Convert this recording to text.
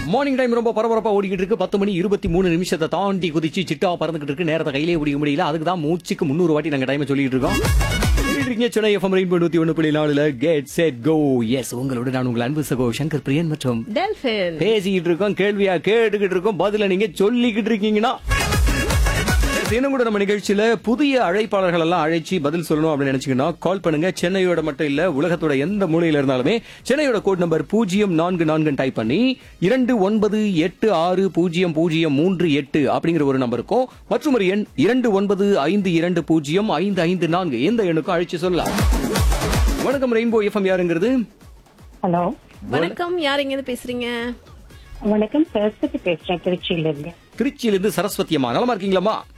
morning time ரொம்ப பரபரப்பா ஓடிக்கிட்டு இருக்கு பத்து மணி இருபத்தி மூணு நிமிஷத்தை தாண்டி குதிச்சு சிட்டா பறந்துகிட்டு இருக்கு நேரத்தை கையிலே பிடிக்க முடியல அதுக்கு தான் மூச்சுக்கு முந்நூறு வாட்டி நாங்க டைம் சொல்லிட்டு இருக்கோம் கேட்டுட்டு இருக்கீங்க சென்னை எஃப்எம் ரெயின்போ நூத்தி ஒன்று புள்ளி நாலுல கேட் செட் கோ எஸ் உங்களோட நான் உங்கள் அன்பு சகோ சங்கர் பிரியன் மற்றும் டெல்பின் பேசிக்கிட்டு இருக்கோம் கேள்வியா கேட்டுக்கிட்டு இருக்கோம் பதில நீங்க சொல்லிக்கிட்டு இருக்கீங்கன்னா Yes, இன்னும் கூட நம்ம நிகழ்ச்சியில புதிய அழைப்பாளர்கள் எல்லாம் அழைச்சி பதில் சொல்லணும் அப்படின்னு நினைச்சீங்கன்னா கால் பண்ணுங்க சென்னையோட மட்டும் இல்ல உலகத்தோட எந்த மூலையில இருந்தாலுமே சென்னையோட கோட் நம்பர் பூஜ்ஜியம் நான்கு நான்கு டைப் பண்ணி இரண்டு ஒன்பது எட்டு ஆறு பூஜ்ஜியம் பூஜ்ஜியம் மூன்று எட்டு அப்படிங்கிற ஒரு நம்பருக்கும் மற்றும் ஒரு எண் இரண்டு ஒன்பது ஐந்து இரண்டு பூஜ்ஜியம் ஐந்து ஐந்து நான்கு எந்த எண்ணுக்கும் அழைச்சு சொல்லலாம் வணக்கம் ரெயின்போ எஃப்எம் யாருங்கிறது ஹலோ வணக்கம் யார் எங்க இருந்து பேசுறீங்க வணக்கம் சரஸ்வதி பேசுறேன் திருச்சியில இருந்து திருச்சியிலிருந்து சரஸ்வதி அம்மா நலமா இருக்கீங்களாம்மா